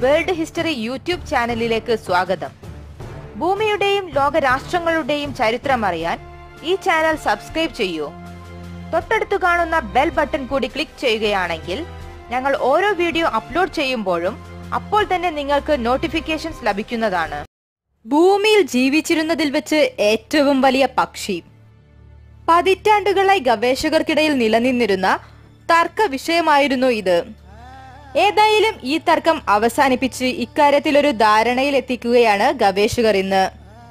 world history YouTube ചാനലിലേക്ക് സ്വാഗതം ഭൂമിയുടെയും ലോകരാഷ്ട്രങ്ങളുടെയും ചരിത്രം അറിയാൻ ഈ ചാനൽ സബ്സ്ക്രൈബ് ചെയ്യൂ തൊട്ടടുത്ത് കാണുന്ന ബെൽ ബട്ടൺ കൂടി ക്ലിക്ക് ചെയ്യുകയാണെങ്കിൽ ഞങ്ങൾ ഓരോ വീഡിയോ അപ്ലോഡ് ചെയ്യുമ്പോഴും അപ്പോൾ തന്നെ നിങ്ങൾക്ക് നോട്ടിഫിക്കേഷൻസ് ലഭിക്കുന്നതാണ് ഭൂമിയിൽ ജീവിച്ചിരുന്നതിൽ വെച്ച് ഏറ്റവും വലിയ പക്ഷി പതിറ്റാണ്ടുകളായി ഗവേഷകർക്കിടയിൽ നിലനിന്നിരുന്ന തർക്ക വിഷയമായിരുന്നു ഇത് ഏതായാലും ഈ തർക്കം അവസാനിപ്പിച്ച് ഇക്കാര്യത്തിൽ ഒരു ധാരണയിൽ എത്തിക്കുകയാണ് ഗവേഷകർ ഇന്ന്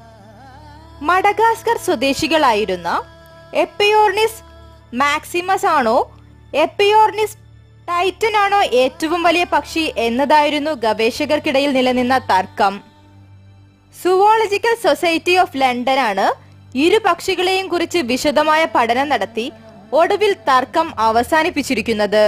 മഡഗാസ്കർ സ്വദേശികളായിരുന്ന എപ്പിയോർണിസ് മാക്സിമസ് ആണോ എപ്പിയോർണിസ് ടൈറ്റൻ ആണോ ഏറ്റവും വലിയ പക്ഷി എന്നതായിരുന്നു ഗവേഷകർക്കിടയിൽ നിലനിന്ന തർക്കം സുവോളജിക്കൽ സൊസൈറ്റി ഓഫ് ലണ്ടൻ ആണ് ഇരു പക്ഷികളെയും കുറിച്ച് വിശദമായ പഠനം നടത്തി ഒടുവിൽ തർക്കം അവസാനിപ്പിച്ചിരിക്കുന്നത്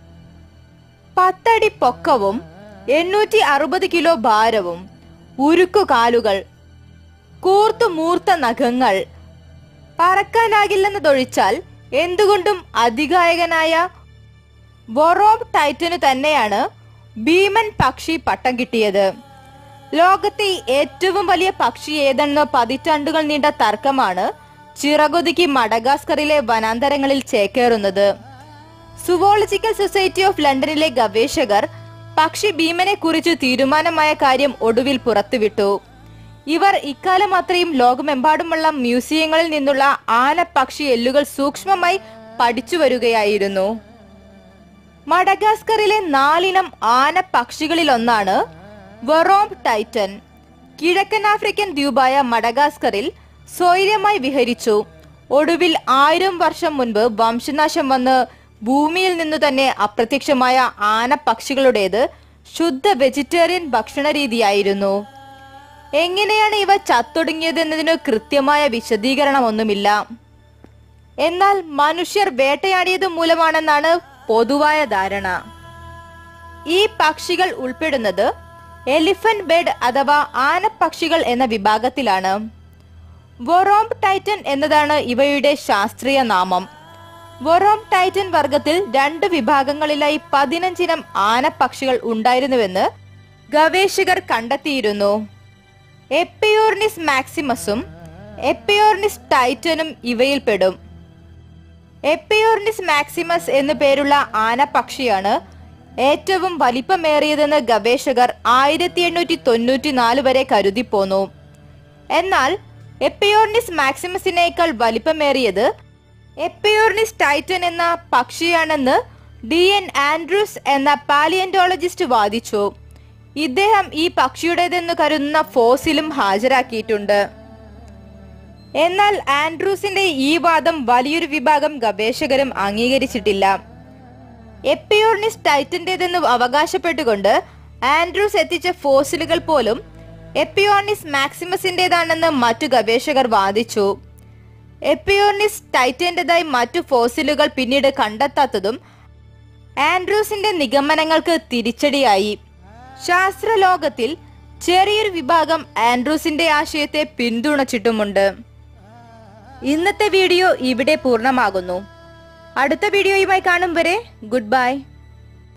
പത്തടി പൊക്കവും എണ്ണൂറ്റി അറുപത് കിലോ ഭാരവും ഉരുക്കു കാലുകൾ കൂർത്തു മൂർത്ത നഖങ്ങൾ പറക്കാനാകില്ലെന്നതൊഴിച്ചാൽ എന്തുകൊണ്ടും അധികായകനായ വൊറോബ് ടൈറ്റനു തന്നെയാണ് ഭീമൻ പക്ഷി പട്ടം കിട്ടിയത് ലോകത്തെ ഏറ്റവും വലിയ പക്ഷി ഏതെന്ന പതിറ്റാണ്ടുകൾ നീണ്ട തർക്കമാണ് ചിറകൊതുക്കി മഡഗാസ്കറിലെ വനാന്തരങ്ങളിൽ ചേക്കേറുന്നത് സുവോളജിക്കൽ സൊസൈറ്റി ഓഫ് ലണ്ടനിലെ ഗവേഷകർ പക്ഷി ഭീമനെ കുറിച്ച് തീരുമാനമായ കാര്യം ഒടുവിൽ പുറത്തുവിട്ടു ഇവർ ഇക്കാലം അത്രയും ലോകമെമ്പാടുമുള്ള മ്യൂസിയങ്ങളിൽ നിന്നുള്ള ആന പക്ഷി എല്ലുകൾ സൂക്ഷ്മമായി പഠിച്ചു വരികയായിരുന്നു മഡഗാസ്കറിലെ നാലിനം ആന പക്ഷികളിലൊന്നാണ് വെറോംബ് ടൈറ്റൻ കിഴക്കൻ ആഫ്രിക്കൻ ദ്വീപായ മഡഗാസ്കറിൽ സ്വൈര്യമായി വിഹരിച്ചു ഒടുവിൽ ആയിരം വർഷം മുൻപ് വംശനാശം വന്ന് ഭൂമിയിൽ നിന്നു തന്നെ അപ്രത്യക്ഷമായ ആന പക്ഷികളുടേത് ശുദ്ധ വെജിറ്റേറിയൻ ഭക്ഷണ രീതിയായിരുന്നു എങ്ങനെയാണ് ഇവ ചത്തൊടുങ്ങിയതെന്നതിന് കൃത്യമായ വിശദീകരണമൊന്നുമില്ല എന്നാൽ മനുഷ്യർ വേട്ടയാടിയത് മൂലമാണെന്നാണ് പൊതുവായ ധാരണ ഈ പക്ഷികൾ ഉൾപ്പെടുന്നത് എലിഫന്റ് ബെഡ് അഥവാ ആനപ്പക്ഷികൾ എന്ന വിഭാഗത്തിലാണ് വൊറോംബ് ടൈറ്റൻ എന്നതാണ് ഇവയുടെ ശാസ്ത്രീയ നാമം വൊറോംബ് ടൈറ്റൻ വർഗത്തിൽ രണ്ട് വിഭാഗങ്ങളിലായി പതിനഞ്ചിനം ആനപ്പക്ഷികൾ ഉണ്ടായിരുന്നുവെന്ന് ഗവേഷകർ കണ്ടെത്തിയിരുന്നു എപ്പിയോർണിസ് മാക്സിമസും എപ്പിയോർണിസ് ടൈറ്റനും ഇവയിൽപ്പെടും എപ്പിയോർണിസ് മാക്സിമസ് എന്നു പേരുള്ള ആനപ്പക്ഷിയാണ് ഏറ്റവും വലിപ്പമേറിയതെന്ന് ഗവേഷകർ ആയിരത്തി എണ്ണൂറ്റി തൊണ്ണൂറ്റി നാല് വരെ കരുതി പോന്നു എന്നാൽ എപ്പിയോർണിസ് മാക്സിമസിനേക്കാൾ വലിപ്പമേറിയത് എപ്പിയോർണിസ് ടൈറ്റൻ എന്ന പക്ഷിയാണെന്ന് ഡി എൻ ആൻഡ്രൂസ് എന്ന പാലിയന്റോളജിസ്റ്റ് വാദിച്ചു ഇദ്ദേഹം ഈ പക്ഷിയുടേതെന്ന് കരുതുന്ന ഫോസിലും ഹാജരാക്കിയിട്ടുണ്ട് എന്നാൽ ആൻഡ്രൂസിന്റെ ഈ വാദം വലിയൊരു വിഭാഗം ഗവേഷകരും അംഗീകരിച്ചിട്ടില്ല എപ്പിയോർണിസ് ടൈറ്റന്റേതെന്ന് അവകാശപ്പെട്ടുകൊണ്ട് ആൻഡ്രൂസ് എത്തിച്ച ഫോസിലുകൾ പോലും എപ്പിയോർണിസ് മാക്സിമസിന്റേതാണെന്ന് മറ്റു ഗവേഷകർ വാദിച്ചു എപ്പിയോർണിസ് ടൈറ്റന്റേതായി മറ്റു ഫോസിലുകൾ പിന്നീട് കണ്ടെത്താത്തതും ആൻഡ്രൂസിന്റെ നിഗമനങ്ങൾക്ക് തിരിച്ചടിയായി ശാസ്ത്രലോകത്തിൽ ചെറിയൊരു വിഭാഗം ആൻഡ്രൂസിന്റെ ആശയത്തെ പിന്തുണച്ചിട്ടുമുണ്ട് ഇന്നത്തെ വീഡിയോ ഇവിടെ പൂർണ്ണമാകുന്നു അടുത്ത വീഡിയോയുമായി കാണും വരെ ഗുഡ് ബൈ